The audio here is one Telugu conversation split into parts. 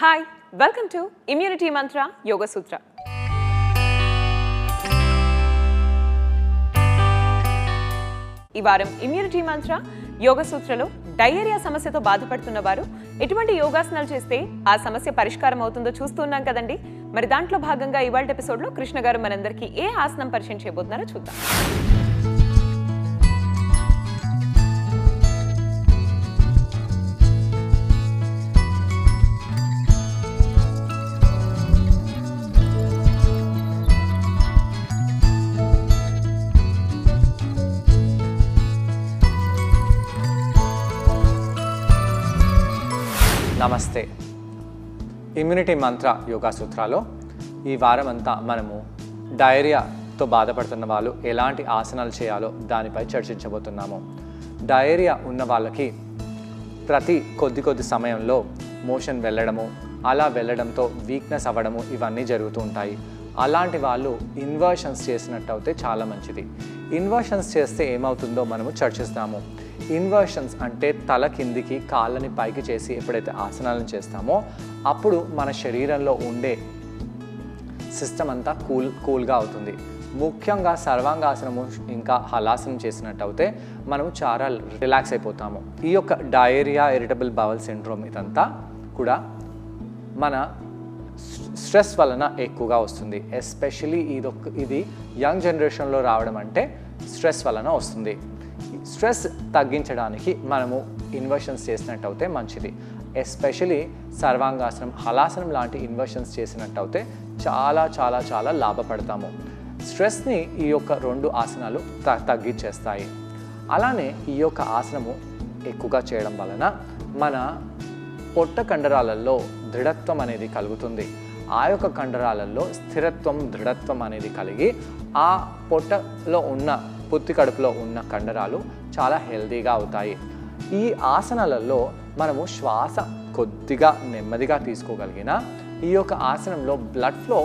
హాయ్ వెల్కమ్ టు ఇమ్యూనిటీ మంత్ర యోగ సూత్ర ఈ వారం ఇమ్యూనిటీ మంత్ర యోగ సూత్రలో డయేరియా సమస్యతో బాధపడుతున్న వారు ఎటువంటి యోగాసనాలు చేస్తే ఆ సమస్య పరిష్కారం అవుతుందో చూస్తున్నాం కదండి మరి దాంట్లో భాగంగా ఇవాళ ఎపిసోడ్లో కృష్ణ గారు మనందరికీ ఏ ఆసనం పరిచయం చేయబోతున్నారో చూద్దాం నమస్తే ఇమ్యూనిటీ మంత్ర యోగా సూత్రాలో ఈ వారం అంతా మనము డయేరియాతో బాధపడుతున్న వాళ్ళు ఎలాంటి ఆసనాలు చేయాలో దానిపై చర్చించబోతున్నాము డయేరియా ఉన్న వాళ్ళకి ప్రతి కొద్ది కొద్ది సమయంలో మోషన్ వెళ్ళడము అలా వెళ్ళడంతో వీక్నెస్ అవ్వడము ఇవన్నీ జరుగుతూ ఉంటాయి అలాంటి వాళ్ళు ఇన్వర్షన్స్ చేసినట్టు అయితే చాలా మంచిది ఇన్వర్షన్స్ చేస్తే ఏమవుతుందో మనము చర్చిస్తాము ఇన్వర్షన్స్ అంటే తల కిందికి కాళ్ళని పైకి చేసి ఎప్పుడైతే ఆసనాలను చేస్తామో అప్పుడు మన శరీరంలో ఉండే సిస్టమ్ అంతా కూల్ కూల్గా అవుతుంది ముఖ్యంగా సర్వాంగాసనము ఇంకా హలాసనం చేసినట్టు అయితే మనము చాలా రిలాక్స్ అయిపోతాము ఈ యొక్క డయేరియా ఇరిటబుల్ బవల్ సిండ్రోమ్ ఇదంతా కూడా మన స్ట్రెస్ వలన ఎక్కువగా వస్తుంది ఎస్పెషలీ ఇదొక ఇది యంగ్ జనరేషన్లో రావడం అంటే స్ట్రెస్ వలన వస్తుంది స్ట్రెస్ తగ్గించడానికి మనము ఇన్వర్షన్స్ చేసినట్టు అయితే మంచిది ఎస్పెషలీ సర్వాంగాసనం హలాసనం లాంటి ఇన్వర్షన్స్ చేసినట్టు అయితే చాలా చాలా చాలా లాభపడతాము స్ట్రెస్ని ఈ యొక్క రెండు ఆసనాలు త తగ్గించేస్తాయి అలానే ఈ యొక్క ఆసనము ఎక్కువగా చేయడం వలన మన పొట్ట కండరాలలో దృఢత్వం అనేది కలుగుతుంది ఆ యొక్క కండరాలలో స్థిరత్వం దృఢత్వం అనేది కలిగి ఆ పొట్టలో ఉన్న పుత్తి కడుపులో ఉన్న కండరాలు చాలా హెల్తీగా అవుతాయి ఈ ఆసనాలలో మనము శ్వాస కొద్దిగా నెమ్మదిగా తీసుకోగలిగిన ఈ యొక్క ఆసనంలో బ్లడ్ ఫ్లో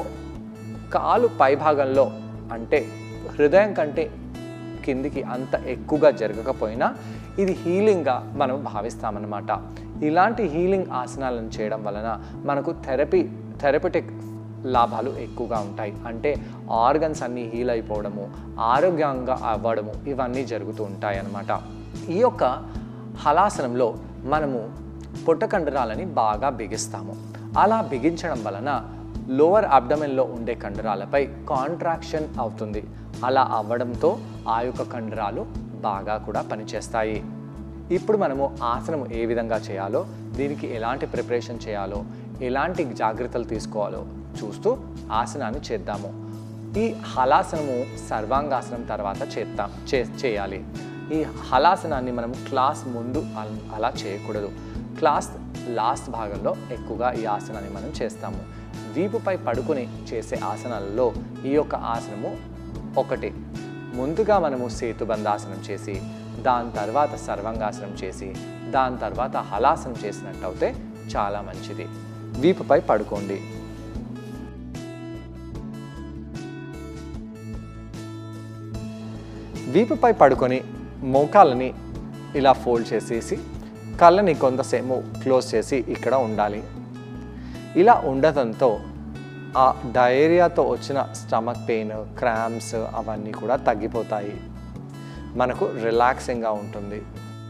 కాలు పైభాగంలో అంటే హృదయం కంటే కిందికి అంత ఎక్కువగా జరగకపోయినా ఇది హీలింగ్గా మనం భావిస్తామన్నమాట ఇలాంటి హీలింగ్ ఆసనాలను చేయడం వలన మనకు థెరపీ థెరపటిక్ లాభాలు ఎక్కువగా ఉంటాయి అంటే ఆర్గన్స్ అన్నీ హీల్ అయిపోవడము ఆరోగ్యంగా అవ్వడము ఇవన్నీ జరుగుతూ ఉంటాయి అన్నమాట ఈ యొక్క హలాసనంలో మనము పొట్ట కండరాలని బాగా బిగిస్తాము అలా బిగించడం వలన లోవర్ అబ్డమెన్లో ఉండే కండరాలపై కాంట్రాక్షన్ అవుతుంది అలా అవ్వడంతో ఆ యొక్క కండరాలు బాగా కూడా పనిచేస్తాయి ఇప్పుడు మనము ఆసనం ఏ విధంగా చేయాలో దీనికి ఎలాంటి ప్రిపరేషన్ చేయాలో ఎలాంటి జాగ్రత్తలు తీసుకోవాలో చూస్తూ ఆసనాన్ని చేద్దాము ఈ హలాసనము సర్వాంగాసనం తర్వాత చేద్దాం చే చేయాలి ఈ హలాసనాన్ని మనం క్లాస్ ముందు అల్- అలా చేయకూడదు క్లాస్ లాస్ట్ భాగంలో ఎక్కువగా ఈ ఆసనాన్ని మనం చేస్తాము వీపుపై పడుకొని చేసే ఆసనాలలో ఈ యొక్క ఆసనము ఒకటి ముందుగా మనము సేతుబంధాసనం చేసి దాని తర్వాత సర్వంగాసనం చేసి దాని తర్వాత హలాసనం చేసినట్టు అయితే చాలా మంచిది వీపుపై పడుకోండి వీపుపై పడుకొని మోకాలని ఇలా ఫోల్డ్ చేసేసి కళ్ళని కొంతసేపు క్లోజ్ చేసి ఇక్కడ ఉండాలి ఇలా ఉండటంతో ఆ డయేరియాతో వచ్చిన స్టమక్ పెయిన్ క్రామ్స్ అవన్నీ కూడా తగ్గిపోతాయి మనకు రిలాక్సింగ్గా ఉంటుంది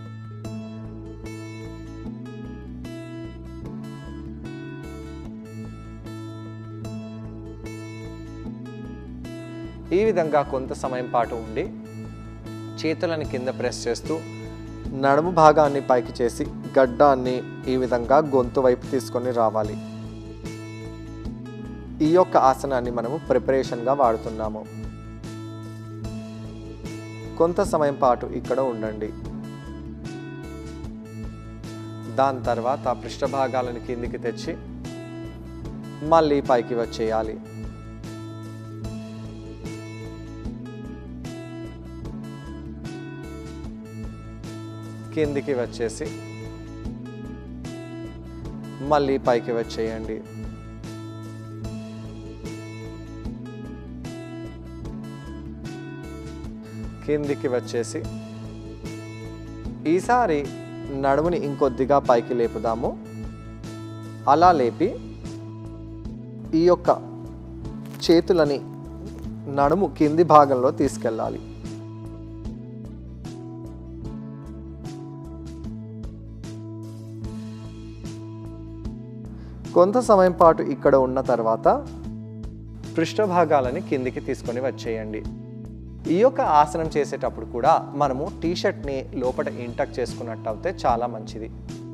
ఈ విధంగా కొంత సమయం పాటు ఉండి చేతులని కింద ప్రెస్ చేస్తూ నడుము భాగాన్ని పైకి చేసి గడ్డాన్ని ఈ విధంగా గొంతు వైపు తీసుకొని రావాలి ఈ యొక్క ఆసనాన్ని మనము ప్రిపరేషన్గా వాడుతున్నాము కొంత సమయం పాటు ఇక్కడ ఉండండి దాని తర్వాత పృష్ఠభాగాలను కిందికి తెచ్చి మళ్ళీ పైకి వచ్చేయాలి కిందికి వచ్చేసి మళ్ళీ పైకి వచ్చేయండి కిందికి వచ్చేసి ఈసారి నడుముని ఇంకొద్దిగా పైకి లేపుదాము అలా లేపి ఈ యొక్క చేతులని నడుము కింది భాగంలో తీసుకెళ్ళాలి కొంత సమయం పాటు ఇక్కడ ఉన్న తర్వాత పృష్ఠభాగాలని కిందికి తీసుకొని వచ్చేయండి ఈ యొక్క ఆసనం చేసేటప్పుడు కూడా మనము టీ షర్ట్ని లోపల ఇంటక్ చేసుకున్నట్టు అయితే చాలా మంచిది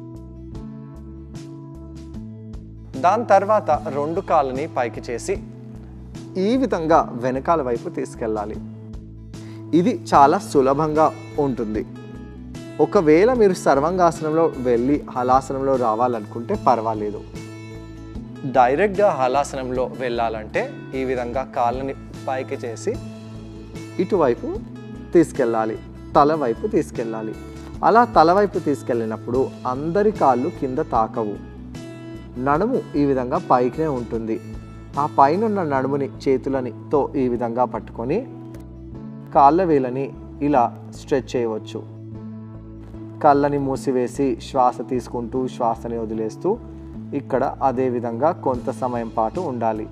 దాని తర్వాత రెండు కాళ్ళని పైకి చేసి ఈ విధంగా వెనకాల వైపు తీసుకెళ్ళాలి ఇది చాలా సులభంగా ఉంటుంది ఒకవేళ మీరు సర్వంగాసనంలో వెళ్ళి హలాసనంలో రావాలనుకుంటే పర్వాలేదు డైరెక్ట్గా హలాసనంలో వెళ్ళాలంటే ఈ విధంగా కాళ్ళని పైకి చేసి ఇటువైపు తీసుకెళ్ళాలి తల వైపు తీసుకెళ్ళాలి అలా తల వైపు తీసుకెళ్ళినప్పుడు అందరి కాళ్ళు కింద తాకవు నడుము ఈ విధంగా పైకినే ఉంటుంది ఆ పైన ఉన్న నడుముని చేతులని తో ఈ విధంగా పట్టుకొని కాళ్ళ వేలని ఇలా స్ట్రెచ్ చేయవచ్చు కళ్ళని మూసివేసి శ్వాస తీసుకుంటూ శ్వాసని వదిలేస్తూ ఇక్కడ అదే విధంగా కొంత సమయం పాటు ఉండాలి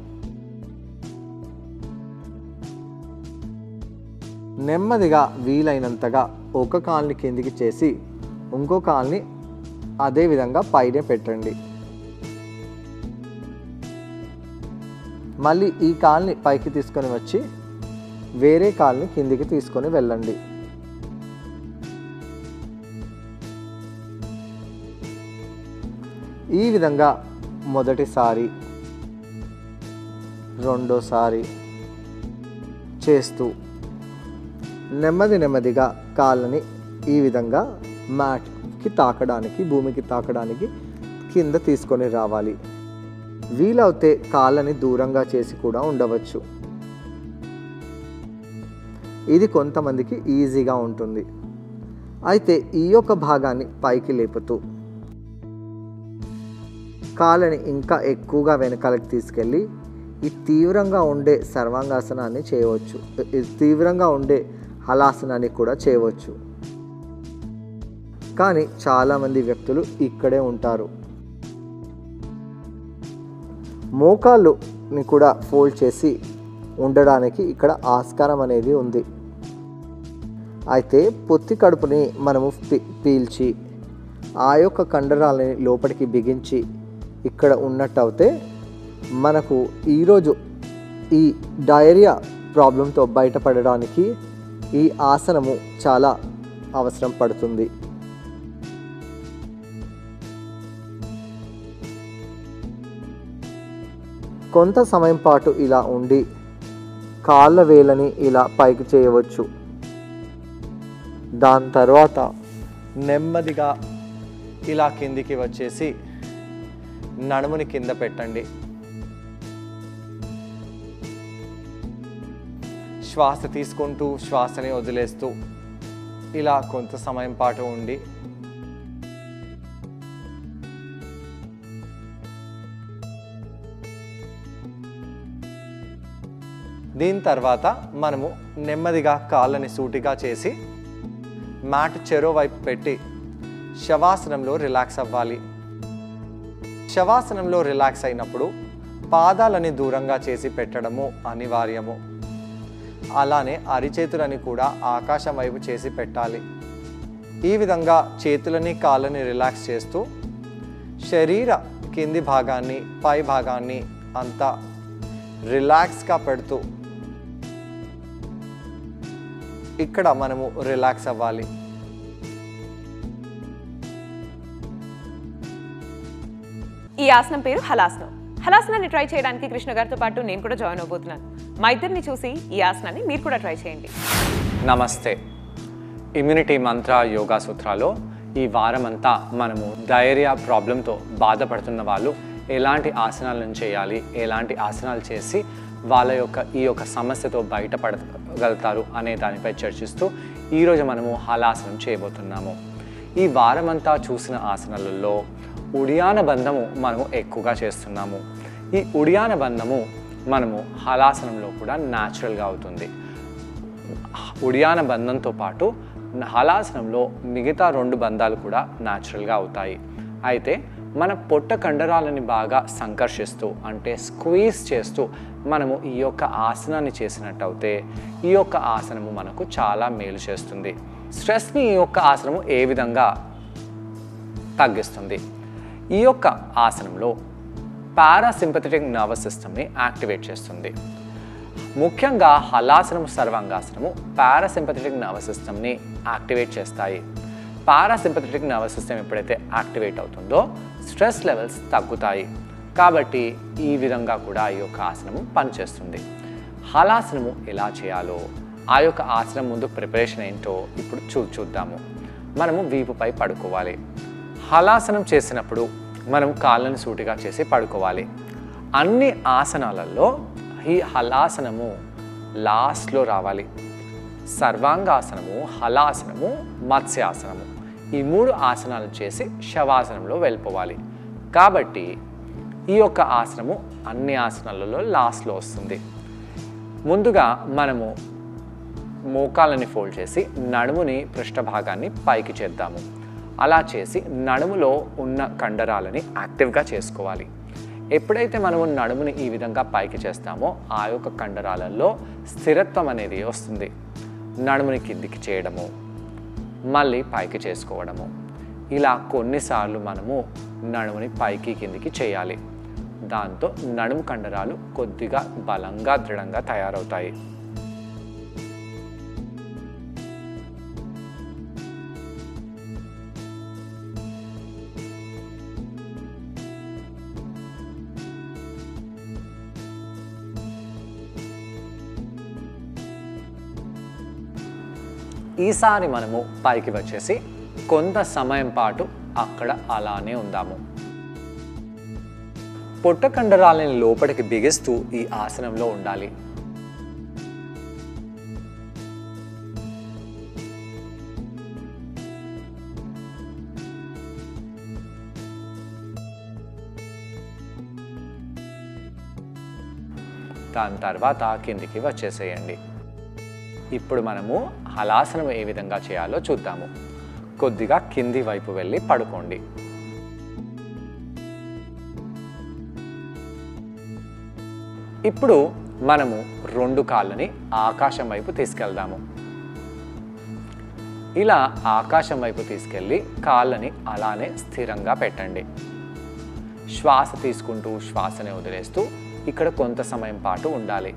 నెమ్మదిగా వీలైనంతగా ఒక కాల్ని కిందికి చేసి ఇంకో కాల్ని అదే విధంగా పైనే పెట్టండి మళ్ళీ ఈ కాల్ని పైకి తీసుకొని వచ్చి వేరే కాల్ని కిందికి తీసుకొని వెళ్ళండి ఈ విధంగా మొదటిసారి రెండోసారి చేస్తూ నెమ్మది నెమ్మదిగా కాళ్ళని ఈ విధంగా మ్యాట్కి తాకడానికి భూమికి తాకడానికి కింద తీసుకొని రావాలి వీలవుతే కాళ్ళని దూరంగా చేసి కూడా ఉండవచ్చు ఇది కొంతమందికి ఈజీగా ఉంటుంది అయితే ఈ యొక్క భాగాన్ని పైకి లేపుతూ కాళ్ళని ఇంకా ఎక్కువగా వెనకాలకి తీసుకెళ్ళి ఈ తీవ్రంగా ఉండే సర్వాంగాసనాన్ని చేయవచ్చు ఈ తీవ్రంగా ఉండే హలాసనాన్ని కూడా చేయవచ్చు కానీ చాలామంది వ్యక్తులు ఇక్కడే ఉంటారు మోకాళ్ళుని కూడా ఫోల్డ్ చేసి ఉండడానికి ఇక్కడ ఆస్కారం అనేది ఉంది అయితే పొత్తి కడుపుని మనము పీ- పీల్చి ఆ యొక్క కండరాలని లోపలికి బిగించి ఇక్కడ ఉన్నట్టు అయితే మనకు ఈరోజు ఈ డయేరియా ప్రాబ్లంతో బయటపడడానికి ఈ ఆసనము చాలా అవసరం పడుతుంది కొంత సమయం పాటు ఇలా ఉండి కాళ్ళ వేలని ఇలా పైకి చేయవచ్చు దాని తర్వాత నెమ్మదిగా ఇలా కిందికి వచ్చేసి నడుముని కింద పెట్టండి శ్వాస తీసుకుంటూ శ్వాసని వదిలేస్తూ ఇలా కొంత సమయం పాటు ఉండి దీని తర్వాత మనము నెమ్మదిగా కాళ్ళని సూటిగా చేసి మ్యాట్ చెరో వైపు పెట్టి శవాసనంలో రిలాక్స్ అవ్వాలి శవాసనంలో రిలాక్స్ అయినప్పుడు పాదాలని దూరంగా చేసి పెట్టడము అనివార్యము అలానే అరిచేతులని కూడా ఆకాశం వైపు చేసి పెట్టాలి ఈ విధంగా చేతులని కాళ్ళని రిలాక్స్ చేస్తూ శరీర కింది భాగాన్ని పై భాగాన్ని అంతా రిలాక్స్గా పెడుతూ ఇక్కడ మనము రిలాక్స్ అవ్వాలి ఈ ఆసనం పేరు హలాసనం హలాసనాన్ని ట్రై చేయడానికి కృష్ణ గారితో పాటు నేను కూడా జాయిన్ అవబోతున్నాను మా ఇద్దరిని చూసి ఈ ఆసనాన్ని మీరు కూడా ట్రై చేయండి నమస్తే ఇమ్యూనిటీ మంత్ర యోగా సూత్రాలో ఈ వారం అంతా మనము డయేరియా ప్రాబ్లంతో బాధపడుతున్న వాళ్ళు ఎలాంటి ఆసనాలను చేయాలి ఎలాంటి ఆసనాలు చేసి వాళ్ళ యొక్క ఈ యొక్క సమస్యతో బయటపడగలుగుతారు అనే దానిపై చర్చిస్తూ ఈరోజు మనము హలాసనం చేయబోతున్నాము ఈ వారమంతా చూసిన ఆసనాలలో ఉడియాన బంధము మనము ఎక్కువగా చేస్తున్నాము ఈ ఉడియాన బంధము మనము హలాసనంలో కూడా న్యాచురల్గా అవుతుంది ఉడియాన బంధంతో పాటు హలాసనంలో మిగతా రెండు బంధాలు కూడా న్యాచురల్గా అవుతాయి అయితే మన పొట్ట కండరాలని బాగా సంకర్షిస్తూ అంటే స్క్వీజ్ చేస్తూ మనము ఈ యొక్క ఆసనాన్ని చేసినట్టయితే ఈ యొక్క ఆసనము మనకు చాలా మేలు చేస్తుంది స్ట్రెస్ని ఈ యొక్క ఆసనము ఏ విధంగా తగ్గిస్తుంది ఈ యొక్క ఆసనంలో పారాసింపథెటిక్ నర్వస్ సిస్టమ్ని యాక్టివేట్ చేస్తుంది ముఖ్యంగా హలాసనము సర్వాంగాసనము పారాసింపథెటిక్ నర్వస్ సిస్టమ్ని యాక్టివేట్ చేస్తాయి పారాసింపథెటిక్ నర్వస్ సిస్టమ్ ఎప్పుడైతే యాక్టివేట్ అవుతుందో స్ట్రెస్ లెవెల్స్ తగ్గుతాయి కాబట్టి ఈ విధంగా కూడా ఈ యొక్క ఆసనము పనిచేస్తుంది హలాసనము ఎలా చేయాలో ఆ యొక్క ఆసనం ముందు ప్రిపరేషన్ ఏంటో ఇప్పుడు చూ చూద్దాము మనము వీపుపై పడుకోవాలి హలాసనం చేసినప్పుడు మనం కాళ్ళని సూటిగా చేసి పడుకోవాలి అన్ని ఆసనాలలో ఈ హలాసనము లాస్ట్లో రావాలి సర్వాంగాసనము హలాసనము మత్స్యాసనము ఈ మూడు ఆసనాలు చేసి శవాసనంలో వెళ్ళిపోవాలి కాబట్టి ఈ యొక్క ఆసనము అన్ని ఆసనాలలో లాస్ట్లో వస్తుంది ముందుగా మనము మోకాలని ఫోల్డ్ చేసి నడుముని పృష్ఠభాగాన్ని పైకి చేద్దాము అలా చేసి నడుములో ఉన్న కండరాలని యాక్టివ్గా చేసుకోవాలి ఎప్పుడైతే మనము నడుముని ఈ విధంగా పైకి చేస్తామో ఆ యొక్క కండరాలలో స్థిరత్వం అనేది వస్తుంది నడుముని కిందికి చేయడము మళ్ళీ పైకి చేసుకోవడము ఇలా కొన్నిసార్లు మనము నడుముని పైకి కిందికి చేయాలి దాంతో నడుము కండరాలు కొద్దిగా బలంగా దృఢంగా తయారవుతాయి ఈసారి మనము పైకి వచ్చేసి కొంత సమయం పాటు అక్కడ అలానే ఉందాము పొట్ట కండరాలని లోపలికి బిగిస్తూ ఈ ఆసనంలో ఉండాలి దాని తర్వాత కిందికి వచ్చేసేయండి ఇప్పుడు మనము హలాసనం ఏ విధంగా చేయాలో చూద్దాము కొద్దిగా కింది వైపు వెళ్ళి పడుకోండి ఇప్పుడు మనము రెండు కాళ్ళని ఆకాశం వైపు తీసుకెళ్దాము ఇలా ఆకాశం వైపు తీసుకెళ్ళి కాళ్ళని అలానే స్థిరంగా పెట్టండి శ్వాస తీసుకుంటూ శ్వాసని వదిలేస్తూ ఇక్కడ కొంత సమయం పాటు ఉండాలి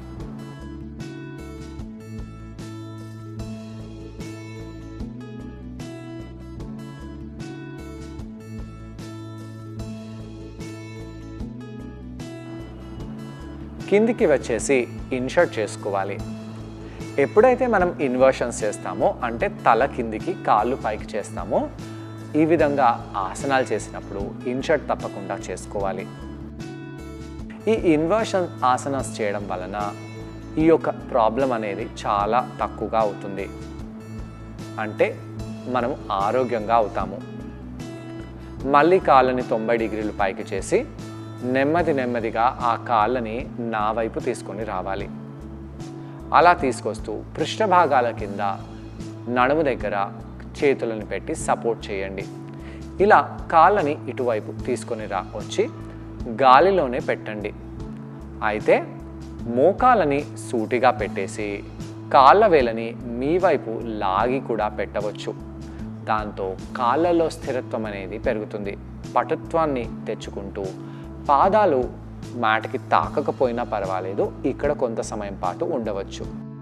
కిందికి వచ్చేసి ఇన్షర్ట్ చేసుకోవాలి ఎప్పుడైతే మనం ఇన్వర్షన్స్ చేస్తామో అంటే తల కిందికి కాళ్ళు పైకి చేస్తామో ఈ విధంగా ఆసనాలు చేసినప్పుడు ఇన్షర్ట్ తప్పకుండా చేసుకోవాలి ఈ ఇన్వర్షన్ ఆసనాస్ చేయడం వలన ఈ యొక్క ప్రాబ్లం అనేది చాలా తక్కువగా అవుతుంది అంటే మనం ఆరోగ్యంగా అవుతాము మళ్ళీ కాళ్ళని తొంభై డిగ్రీలు పైకి చేసి నెమ్మది నెమ్మదిగా ఆ కాళ్ళని నా వైపు తీసుకొని రావాలి అలా తీసుకొస్తూ పృష్ఠభాగాల కింద నడుము దగ్గర చేతులను పెట్టి సపోర్ట్ చేయండి ఇలా కాళ్ళని ఇటువైపు తీసుకొని రా వచ్చి గాలిలోనే పెట్టండి అయితే మోకాలని సూటిగా పెట్టేసి కాళ్ళ వేలని మీ వైపు లాగి కూడా పెట్టవచ్చు దాంతో కాళ్ళలో స్థిరత్వం అనేది పెరుగుతుంది పటుత్వాన్ని తెచ్చుకుంటూ పాదాలు మ్యాట్కి తాకకపోయినా పర్వాలేదు ఇక్కడ కొంత సమయం పాటు ఉండవచ్చు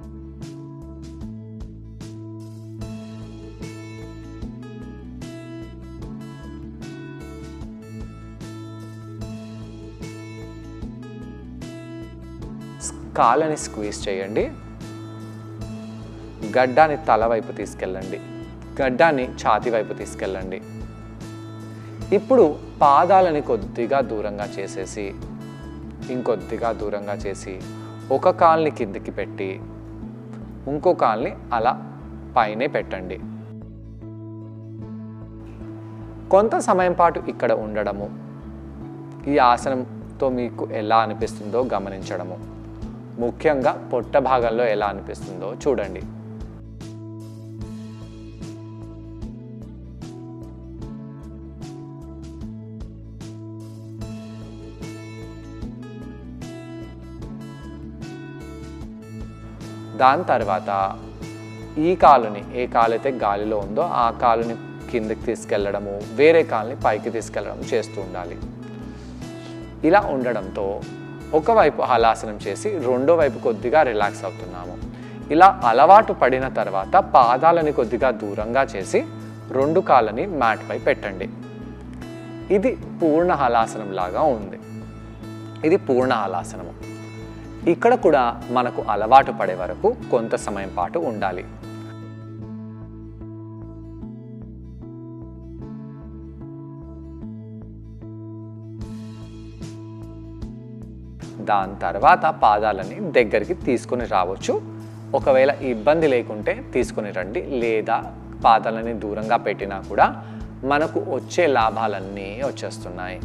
కాళ్ళని స్క్వీజ్ చేయండి గడ్డాన్ని తల వైపు తీసుకెళ్ళండి గడ్డాన్ని ఛాతి వైపు తీసుకెళ్ళండి ఇప్పుడు పాదాలని కొద్దిగా దూరంగా చేసేసి ఇంకొద్దిగా దూరంగా చేసి ఒక కాల్ని కిందికి పెట్టి ఇంకో కాల్ని అలా పైనే పెట్టండి కొంత సమయం పాటు ఇక్కడ ఉండడము ఈ ఆసనంతో మీకు ఎలా అనిపిస్తుందో గమనించడము ముఖ్యంగా పొట్ట భాగంలో ఎలా అనిపిస్తుందో చూడండి దాని తర్వాత ఈ కాలుని ఏ కాలు అయితే గాలిలో ఉందో ఆ కాలుని కిందకి తీసుకెళ్ళడము వేరే కాలుని పైకి తీసుకెళ్ళడం చేస్తూ ఉండాలి ఇలా ఉండడంతో ఒకవైపు హలాసనం చేసి రెండో వైపు కొద్దిగా రిలాక్స్ అవుతున్నాము ఇలా అలవాటు పడిన తర్వాత పాదాలని కొద్దిగా దూరంగా చేసి రెండు కాళ్ళని మ్యాట్పై పెట్టండి ఇది పూర్ణ హలాసనం లాగా ఉంది ఇది పూర్ణ హలాసనము ఇక్కడ కూడా మనకు అలవాటు పడే వరకు కొంత సమయం పాటు ఉండాలి దాని తర్వాత పాదాలని దగ్గరికి తీసుకొని రావచ్చు ఒకవేళ ఇబ్బంది లేకుంటే తీసుకొని రండి లేదా పాదాలని దూరంగా పెట్టినా కూడా మనకు వచ్చే లాభాలన్నీ వచ్చేస్తున్నాయి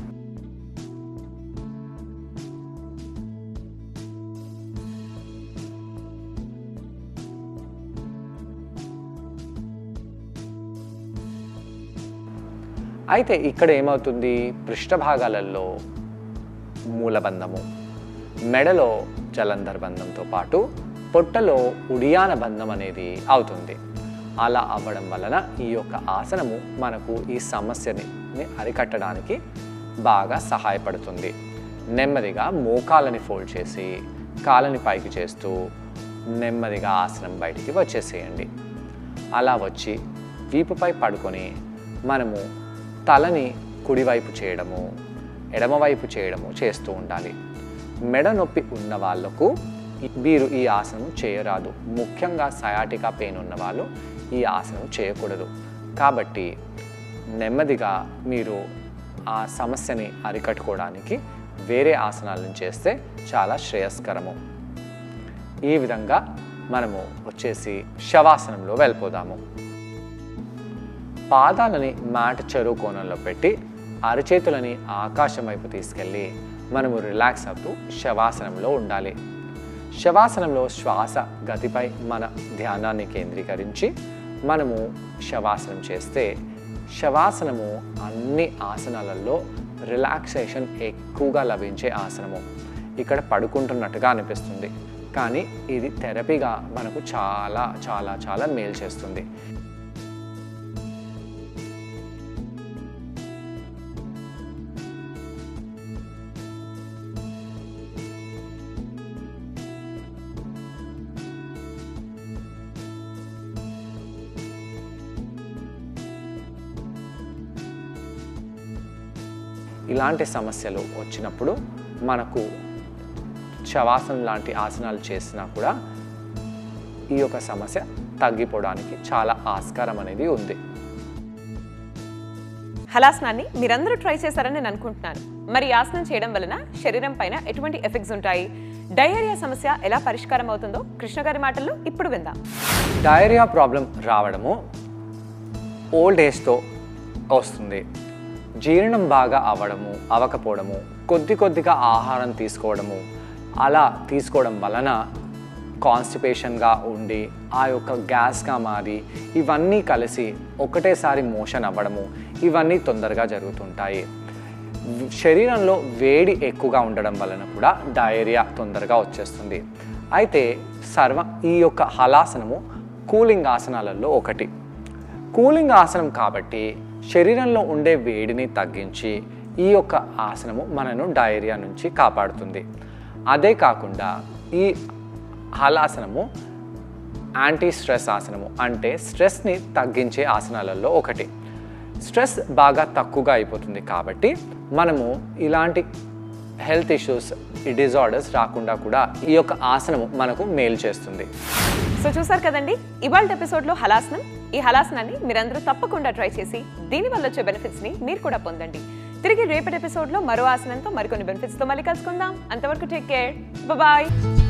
అయితే ఇక్కడ ఏమవుతుంది పృష్ఠభాగాలలో మూలబంధము మెడలో జలంధర్ బంధంతో పాటు పొట్టలో ఉడియాన బంధం అనేది అవుతుంది అలా అవ్వడం వలన ఈ యొక్క ఆసనము మనకు ఈ సమస్యని ని అరికట్టడానికి బాగా సహాయపడుతుంది నెమ్మదిగా మోకాలని ఫోల్డ్ చేసి కాళ్ళని పైకి చేస్తూ నెమ్మదిగా ఆసనం బయటికి వచ్చేసేయండి అలా వచ్చి వీపుపై పడుకొని మనము తలని కుడివైపు చేయడము ఎడమవైపు చేయడము చేస్తూ ఉండాలి మెడ నొప్పి ఉన్న వాళ్ళకు ఈ- మీరు ఈ ఆసనం చేయరాదు ముఖ్యంగా సయాటికా పెయిన్ ఉన్న వాళ్ళు ఈ ఆసనం చేయకూడదు కాబట్టి నెమ్మదిగా మీరు ఆ సమస్యని అరికట్టుకోవడానికి వేరే ఆసనాలను చేస్తే చాలా శ్రేయస్కరము ఈ విధంగా మనము వచ్చేసి శవాసనంలో వెళ్ళిపోదాము పాదాలని మ్యాట్ చెరువు కోణంలో పెట్టి అరచేతులని ఆకాశం వైపు తీసుకెళ్ళి మనము రిలాక్స్ అవుతూ శవాసనంలో ఉండాలి శవాసనంలో శ్వాస గతిపై మన ధ్యానాన్ని కేంద్రీకరించి మనము శవాసనం చేస్తే శవాసనము అన్ని ఆసనాలలో రిలాక్సేషన్ ఎక్కువగా లభించే ఆసనము ఇక్కడ పడుకుంటున్నట్టుగా అనిపిస్తుంది కానీ ఇది థెరపీగా మనకు చాలా చాలా చాలా మేలు చేస్తుంది ఇలాంటి సమస్యలు వచ్చినప్పుడు మనకు శవాసనం లాంటి ఆసనాలు చేసినా కూడా ఈ యొక్క సమస్య తగ్గిపోవడానికి చాలా ఆస్కారం అనేది ఉంది హలాసనాన్ని మీరందరూ ట్రై చేశారని నేను అనుకుంటున్నాను మరి ఈ ఆసనం చేయడం వలన శరీరం పైన ఎటువంటి ఎఫెక్ట్స్ ఉంటాయి డయేరియా సమస్య ఎలా పరిష్కారం అవుతుందో కృష్ణ గారి మాటల్లో ఇప్పుడు విందాం డయేరియా ప్రాబ్లం రావడము ఓల్డ్ ఏజ్తో వస్తుంది జీర్ణం బాగా అవ్వడము అవ్వకపోవడము కొద్ది కొద్దిగా ఆహారం తీసుకోవడము అలా తీసుకోవడం వలన కాన్స్టిపేషన్గా ఉండి ఆ యొక్క గ్యాస్గా మారి ఇవన్నీ కలిసి ఒకటేసారి మోషన్ అవ్వడము ఇవన్నీ తొందరగా జరుగుతుంటాయి శరీరంలో వేడి ఎక్కువగా ఉండడం వలన కూడా డయేరియా తొందరగా వచ్చేస్తుంది అయితే సర్వ ఈ యొక్క హలాసనము కూలింగ్ ఆసనాలలో ఒకటి కూలింగ్ ఆసనం కాబట్టి శరీరంలో ఉండే వేడిని తగ్గించి ఈ యొక్క ఆసనము మనను డయేరియా నుంచి కాపాడుతుంది అదే కాకుండా ఈ హలాసనము యాంటీ స్ట్రెస్ ఆసనము అంటే స్ట్రెస్ని తగ్గించే ఆసనాలలో ఒకటి స్ట్రెస్ బాగా తక్కువగా అయిపోతుంది కాబట్టి మనము ఇలాంటి హెల్త్ ఇష్యూస్ ఈ డిజార్డర్స్ రాకుండా కూడా ఈ యొక్క ఆసనము మనకు మేలు చేస్తుంది సో చూసారు కదండి ఇవాళ ఎపిసోడ్లో హలాసనం ఈ హలాసనాన్ని మీరందరూ తప్పకుండా ట్రై చేసి దీనివల్ల వచ్చే బెనిఫిట్స్ ని మీరు కూడా పొందండి తిరిగి రేపటి ఎపిసోడ్లో మరో ఆసనంతో మరికొన్ని బెనిఫిట్స్తో మళ్ళీ కలుసుకుందాం అంతవరకు టేక్ కేర్ బాయ్